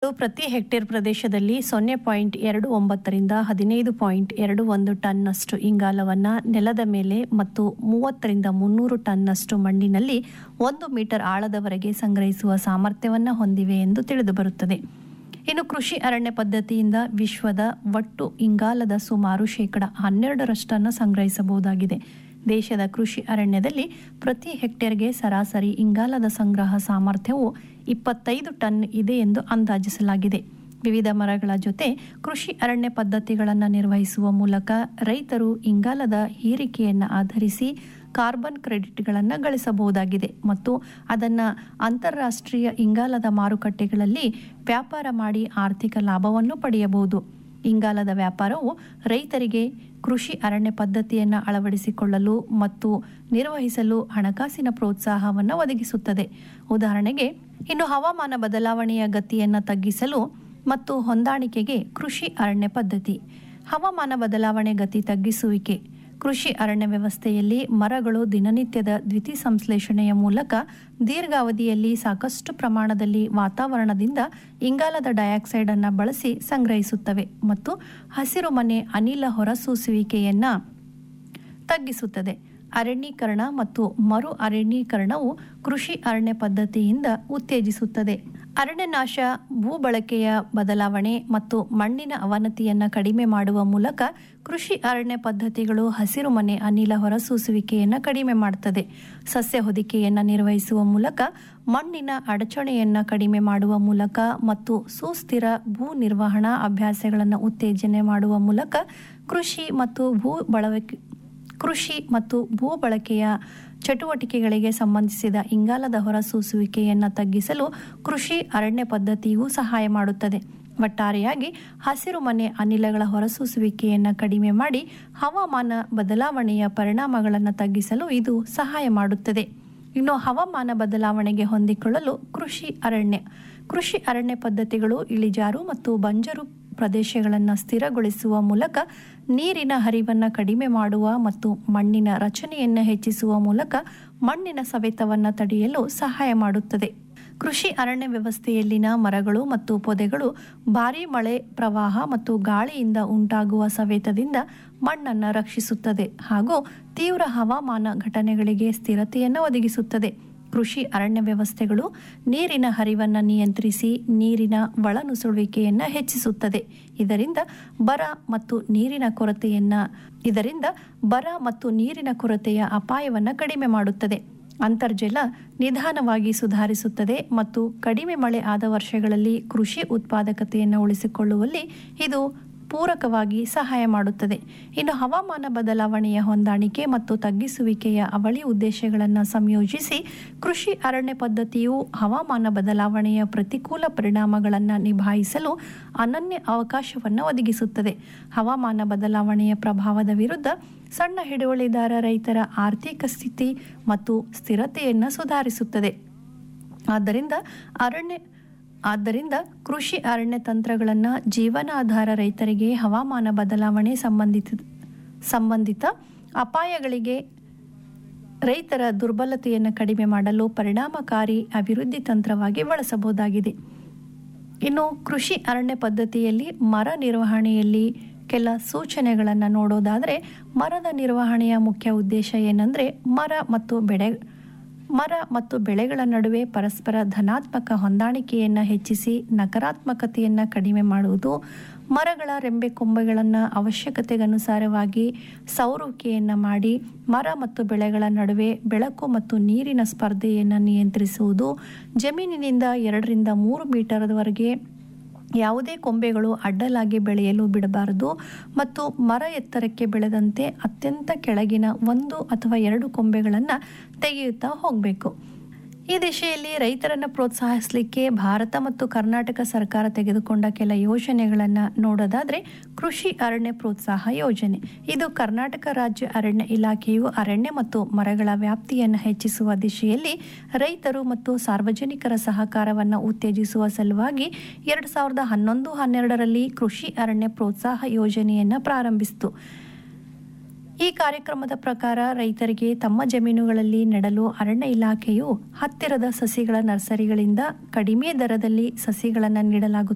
ಪ್ರತಿ ಹೆಕ್ಟೇರ್ ಪ್ರದೇಶದಲ್ಲಿ ಸೊನ್ನೆ ಪಾಯಿಂಟ್ ಎರಡು ಒಂಬತ್ತರಿಂದ ಹದಿನೈದು ಪಾಯಿಂಟ್ ಎರಡು ಒಂದು ಟನ್ನಷ್ಟು ಇಂಗಾಲವನ್ನು ನೆಲದ ಮೇಲೆ ಮತ್ತು ಮೂವತ್ತರಿಂದ ಮುನ್ನೂರು ಟನ್ನಷ್ಟು ಮಣ್ಣಿನಲ್ಲಿ ಒಂದು ಮೀಟರ್ ಆಳದವರೆಗೆ ಸಂಗ್ರಹಿಸುವ ಸಾಮರ್ಥ್ಯವನ್ನು ಹೊಂದಿವೆ ಎಂದು ತಿಳಿದುಬರುತ್ತದೆ ಇನ್ನು ಕೃಷಿ ಅರಣ್ಯ ಪದ್ಧತಿಯಿಂದ ವಿಶ್ವದ ಒಟ್ಟು ಇಂಗಾಲದ ಸುಮಾರು ಶೇಕಡ ಹನ್ನೆರಡರಷ್ಟನ್ನು ಸಂಗ್ರಹಿಸಬಹುದಾಗಿದೆ ದೇಶದ ಕೃಷಿ ಅರಣ್ಯದಲ್ಲಿ ಪ್ರತಿ ಹೆಕ್ಟೇರ್ಗೆ ಸರಾಸರಿ ಇಂಗಾಲದ ಸಂಗ್ರಹ ಸಾಮರ್ಥ್ಯವು ಇಪ್ಪತ್ತೈದು ಟನ್ ಇದೆ ಎಂದು ಅಂದಾಜಿಸಲಾಗಿದೆ ವಿವಿಧ ಮರಗಳ ಜೊತೆ ಕೃಷಿ ಅರಣ್ಯ ಪದ್ಧತಿಗಳನ್ನು ನಿರ್ವಹಿಸುವ ಮೂಲಕ ರೈತರು ಇಂಗಾಲದ ಹೀರಿಕೆಯನ್ನು ಆಧರಿಸಿ ಕಾರ್ಬನ್ ಕ್ರೆಡಿಟ್ಗಳನ್ನು ಗಳಿಸಬಹುದಾಗಿದೆ ಮತ್ತು ಅದನ್ನು ಅಂತಾರಾಷ್ಟ್ರೀಯ ಇಂಗಾಲದ ಮಾರುಕಟ್ಟೆಗಳಲ್ಲಿ ವ್ಯಾಪಾರ ಮಾಡಿ ಆರ್ಥಿಕ ಲಾಭವನ್ನು ಪಡೆಯಬಹುದು ಇಂಗಾಲದ ವ್ಯಾಪಾರವು ರೈತರಿಗೆ ಕೃಷಿ ಅರಣ್ಯ ಪದ್ಧತಿಯನ್ನು ಅಳವಡಿಸಿಕೊಳ್ಳಲು ಮತ್ತು ನಿರ್ವಹಿಸಲು ಹಣಕಾಸಿನ ಪ್ರೋತ್ಸಾಹವನ್ನು ಒದಗಿಸುತ್ತದೆ ಉದಾಹರಣೆಗೆ ಇನ್ನು ಹವಾಮಾನ ಬದಲಾವಣೆಯ ಗತಿಯನ್ನು ತಗ್ಗಿಸಲು ಮತ್ತು ಹೊಂದಾಣಿಕೆಗೆ ಕೃಷಿ ಅರಣ್ಯ ಪದ್ಧತಿ ಹವಾಮಾನ ಬದಲಾವಣೆ ಗತಿ ತಗ್ಗಿಸುವಿಕೆ ಕೃಷಿ ಅರಣ್ಯ ವ್ಯವಸ್ಥೆಯಲ್ಲಿ ಮರಗಳು ದಿನನಿತ್ಯದ ದ್ವಿತೀಯ ಸಂಶ್ಲೇಷಣೆಯ ಮೂಲಕ ದೀರ್ಘಾವಧಿಯಲ್ಲಿ ಸಾಕಷ್ಟು ಪ್ರಮಾಣದಲ್ಲಿ ವಾತಾವರಣದಿಂದ ಇಂಗಾಲದ ಡೈಆಕ್ಸೈಡ್ ಅನ್ನು ಬಳಸಿ ಸಂಗ್ರಹಿಸುತ್ತವೆ ಮತ್ತು ಹಸಿರು ಮನೆ ಅನಿಲ ಹೊರಸೂಸುವಿಕೆಯನ್ನು ತಗ್ಗಿಸುತ್ತದೆ ಅರಣ್ಯೀಕರಣ ಮತ್ತು ಮರು ಅರಣ್ಯೀಕರಣವು ಕೃಷಿ ಅರಣ್ಯ ಪದ್ಧತಿಯಿಂದ ಉತ್ತೇಜಿಸುತ್ತದೆ ಅರಣ್ಯನಾಶ ಭೂ ಬಳಕೆಯ ಬದಲಾವಣೆ ಮತ್ತು ಮಣ್ಣಿನ ಅವನತಿಯನ್ನು ಕಡಿಮೆ ಮಾಡುವ ಮೂಲಕ ಕೃಷಿ ಅರಣ್ಯ ಪದ್ಧತಿಗಳು ಹಸಿರು ಮನೆ ಅನಿಲ ಹೊರಸೂಸುವಿಕೆಯನ್ನು ಕಡಿಮೆ ಮಾಡುತ್ತದೆ ಸಸ್ಯ ಹೊದಿಕೆಯನ್ನು ನಿರ್ವಹಿಸುವ ಮೂಲಕ ಮಣ್ಣಿನ ಅಡಚಣೆಯನ್ನು ಕಡಿಮೆ ಮಾಡುವ ಮೂಲಕ ಮತ್ತು ಸುಸ್ಥಿರ ಭೂ ನಿರ್ವಹಣಾ ಅಭ್ಯಾಸಗಳನ್ನು ಉತ್ತೇಜನೆ ಮಾಡುವ ಮೂಲಕ ಕೃಷಿ ಮತ್ತು ಭೂ ಬಳಕೆ ಕೃಷಿ ಮತ್ತು ಭೂ ಬಳಕೆಯ ಚಟುವಟಿಕೆಗಳಿಗೆ ಸಂಬಂಧಿಸಿದ ಇಂಗಾಲದ ಹೊರಸೂಸುವಿಕೆಯನ್ನು ತಗ್ಗಿಸಲು ಕೃಷಿ ಅರಣ್ಯ ಪದ್ಧತಿಯು ಸಹಾಯ ಮಾಡುತ್ತದೆ ಒಟ್ಟಾರೆಯಾಗಿ ಹಸಿರು ಮನೆ ಅನಿಲಗಳ ಹೊರಸೂಸುವಿಕೆಯನ್ನು ಕಡಿಮೆ ಮಾಡಿ ಹವಾಮಾನ ಬದಲಾವಣೆಯ ಪರಿಣಾಮಗಳನ್ನು ತಗ್ಗಿಸಲು ಇದು ಸಹಾಯ ಮಾಡುತ್ತದೆ ಇನ್ನು ಹವಾಮಾನ ಬದಲಾವಣೆಗೆ ಹೊಂದಿಕೊಳ್ಳಲು ಕೃಷಿ ಅರಣ್ಯ ಕೃಷಿ ಅರಣ್ಯ ಪದ್ಧತಿಗಳು ಇಳಿಜಾರು ಮತ್ತು ಬಂಜರು ಪ್ರದೇಶಗಳನ್ನು ಸ್ಥಿರಗೊಳಿಸುವ ಮೂಲಕ ನೀರಿನ ಹರಿವನ್ನು ಕಡಿಮೆ ಮಾಡುವ ಮತ್ತು ಮಣ್ಣಿನ ರಚನೆಯನ್ನು ಹೆಚ್ಚಿಸುವ ಮೂಲಕ ಮಣ್ಣಿನ ಸವೆತವನ್ನು ತಡೆಯಲು ಸಹಾಯ ಮಾಡುತ್ತದೆ ಕೃಷಿ ಅರಣ್ಯ ವ್ಯವಸ್ಥೆಯಲ್ಲಿನ ಮರಗಳು ಮತ್ತು ಪೊದೆಗಳು ಭಾರೀ ಮಳೆ ಪ್ರವಾಹ ಮತ್ತು ಗಾಳಿಯಿಂದ ಉಂಟಾಗುವ ಸವೆತದಿಂದ ಮಣ್ಣನ್ನು ರಕ್ಷಿಸುತ್ತದೆ ಹಾಗೂ ತೀವ್ರ ಹವಾಮಾನ ಘಟನೆಗಳಿಗೆ ಸ್ಥಿರತೆಯನ್ನು ಒದಗಿಸುತ್ತದೆ ಕೃಷಿ ಅರಣ್ಯ ವ್ಯವಸ್ಥೆಗಳು ನೀರಿನ ಹರಿವನ್ನು ನಿಯಂತ್ರಿಸಿ ನೀರಿನ ಒಳನುಸುಳುವಿಕೆಯನ್ನು ಹೆಚ್ಚಿಸುತ್ತದೆ ಇದರಿಂದ ಬರ ಮತ್ತು ನೀರಿನ ಕೊರತೆಯನ್ನು ಇದರಿಂದ ಬರ ಮತ್ತು ನೀರಿನ ಕೊರತೆಯ ಅಪಾಯವನ್ನು ಕಡಿಮೆ ಮಾಡುತ್ತದೆ ಅಂತರ್ಜಲ ನಿಧಾನವಾಗಿ ಸುಧಾರಿಸುತ್ತದೆ ಮತ್ತು ಕಡಿಮೆ ಮಳೆ ಆದ ವರ್ಷಗಳಲ್ಲಿ ಕೃಷಿ ಉತ್ಪಾದಕತೆಯನ್ನು ಉಳಿಸಿಕೊಳ್ಳುವಲ್ಲಿ ಇದು ಪೂರಕವಾಗಿ ಸಹಾಯ ಮಾಡುತ್ತದೆ ಇನ್ನು ಹವಾಮಾನ ಬದಲಾವಣೆಯ ಹೊಂದಾಣಿಕೆ ಮತ್ತು ತಗ್ಗಿಸುವಿಕೆಯ ಅವಳಿ ಉದ್ದೇಶಗಳನ್ನು ಸಂಯೋಜಿಸಿ ಕೃಷಿ ಅರಣ್ಯ ಪದ್ಧತಿಯು ಹವಾಮಾನ ಬದಲಾವಣೆಯ ಪ್ರತಿಕೂಲ ಪರಿಣಾಮಗಳನ್ನು ನಿಭಾಯಿಸಲು ಅನನ್ಯ ಅವಕಾಶವನ್ನು ಒದಗಿಸುತ್ತದೆ ಹವಾಮಾನ ಬದಲಾವಣೆಯ ಪ್ರಭಾವದ ವಿರುದ್ಧ ಸಣ್ಣ ಹಿಡುವಳಿದಾರ ರೈತರ ಆರ್ಥಿಕ ಸ್ಥಿತಿ ಮತ್ತು ಸ್ಥಿರತೆಯನ್ನು ಸುಧಾರಿಸುತ್ತದೆ ಆದ್ದರಿಂದ ಅರಣ್ಯ ಆದ್ದರಿಂದ ಕೃಷಿ ಅರಣ್ಯ ತಂತ್ರಗಳನ್ನು ಜೀವನಾಧಾರ ರೈತರಿಗೆ ಹವಾಮಾನ ಬದಲಾವಣೆ ಸಂಬಂಧಿತ ಸಂಬಂಧಿತ ಅಪಾಯಗಳಿಗೆ ರೈತರ ದುರ್ಬಲತೆಯನ್ನು ಕಡಿಮೆ ಮಾಡಲು ಪರಿಣಾಮಕಾರಿ ಅಭಿವೃದ್ಧಿ ತಂತ್ರವಾಗಿ ಬಳಸಬಹುದಾಗಿದೆ ಇನ್ನು ಕೃಷಿ ಅರಣ್ಯ ಪದ್ಧತಿಯಲ್ಲಿ ಮರ ನಿರ್ವಹಣೆಯಲ್ಲಿ ಕೆಲ ಸೂಚನೆಗಳನ್ನು ನೋಡೋದಾದರೆ ಮರದ ನಿರ್ವಹಣೆಯ ಮುಖ್ಯ ಉದ್ದೇಶ ಏನಂದರೆ ಮರ ಮತ್ತು ಬೆಳೆ ಮರ ಮತ್ತು ಬೆಳೆಗಳ ನಡುವೆ ಪರಸ್ಪರ ಧನಾತ್ಮಕ ಹೊಂದಾಣಿಕೆಯನ್ನು ಹೆಚ್ಚಿಸಿ ನಕಾರಾತ್ಮಕತೆಯನ್ನು ಕಡಿಮೆ ಮಾಡುವುದು ಮರಗಳ ರೆಂಬೆ ಕೊಂಬೆಗಳನ್ನು ಅವಶ್ಯಕತೆಗನುಸಾರವಾಗಿ ಸೌರುವಿಕೆಯನ್ನು ಮಾಡಿ ಮರ ಮತ್ತು ಬೆಳೆಗಳ ನಡುವೆ ಬೆಳಕು ಮತ್ತು ನೀರಿನ ಸ್ಪರ್ಧೆಯನ್ನು ನಿಯಂತ್ರಿಸುವುದು ಜಮೀನಿನಿಂದ ಎರಡರಿಂದ ಮೂರು ಮೀಟರ್ವರೆಗೆ ಯಾವುದೇ ಕೊಂಬೆಗಳು ಅಡ್ಡಲಾಗಿ ಬೆಳೆಯಲು ಬಿಡಬಾರದು ಮತ್ತು ಮರ ಎತ್ತರಕ್ಕೆ ಬೆಳೆದಂತೆ ಅತ್ಯಂತ ಕೆಳಗಿನ ಒಂದು ಅಥವಾ ಎರಡು ಕೊಂಬೆಗಳನ್ನು ತೆಗೆಯುತ್ತಾ ಹೋಗಬೇಕು ಈ ದಿಶೆಯಲ್ಲಿ ರೈತರನ್ನು ಪ್ರೋತ್ಸಾಹಿಸಲಿಕ್ಕೆ ಭಾರತ ಮತ್ತು ಕರ್ನಾಟಕ ಸರ್ಕಾರ ತೆಗೆದುಕೊಂಡ ಕೆಲ ಯೋಜನೆಗಳನ್ನು ನೋಡೋದಾದರೆ ಕೃಷಿ ಅರಣ್ಯ ಪ್ರೋತ್ಸಾಹ ಯೋಜನೆ ಇದು ಕರ್ನಾಟಕ ರಾಜ್ಯ ಅರಣ್ಯ ಇಲಾಖೆಯು ಅರಣ್ಯ ಮತ್ತು ಮರಗಳ ವ್ಯಾಪ್ತಿಯನ್ನು ಹೆಚ್ಚಿಸುವ ದಿಶೆಯಲ್ಲಿ ರೈತರು ಮತ್ತು ಸಾರ್ವಜನಿಕರ ಸಹಕಾರವನ್ನು ಉತ್ತೇಜಿಸುವ ಸಲುವಾಗಿ ಎರಡು ಸಾವಿರದ ಹನ್ನೊಂದು ಹನ್ನೆರಡರಲ್ಲಿ ಕೃಷಿ ಅರಣ್ಯ ಪ್ರೋತ್ಸಾಹ ಯೋಜನೆಯನ್ನು ಪ್ರಾರಂಭಿಸಿತು ಈ ಕಾರ್ಯಕ್ರಮದ ಪ್ರಕಾರ ರೈತರಿಗೆ ತಮ್ಮ ಜಮೀನುಗಳಲ್ಲಿ ನೆಡಲು ಅರಣ್ಯ ಇಲಾಖೆಯು ಹತ್ತಿರದ ಸಸಿಗಳ ನರ್ಸರಿಗಳಿಂದ ಕಡಿಮೆ ದರದಲ್ಲಿ ಸಸಿಗಳನ್ನು ನೀಡಲಾಗುತ್ತದೆ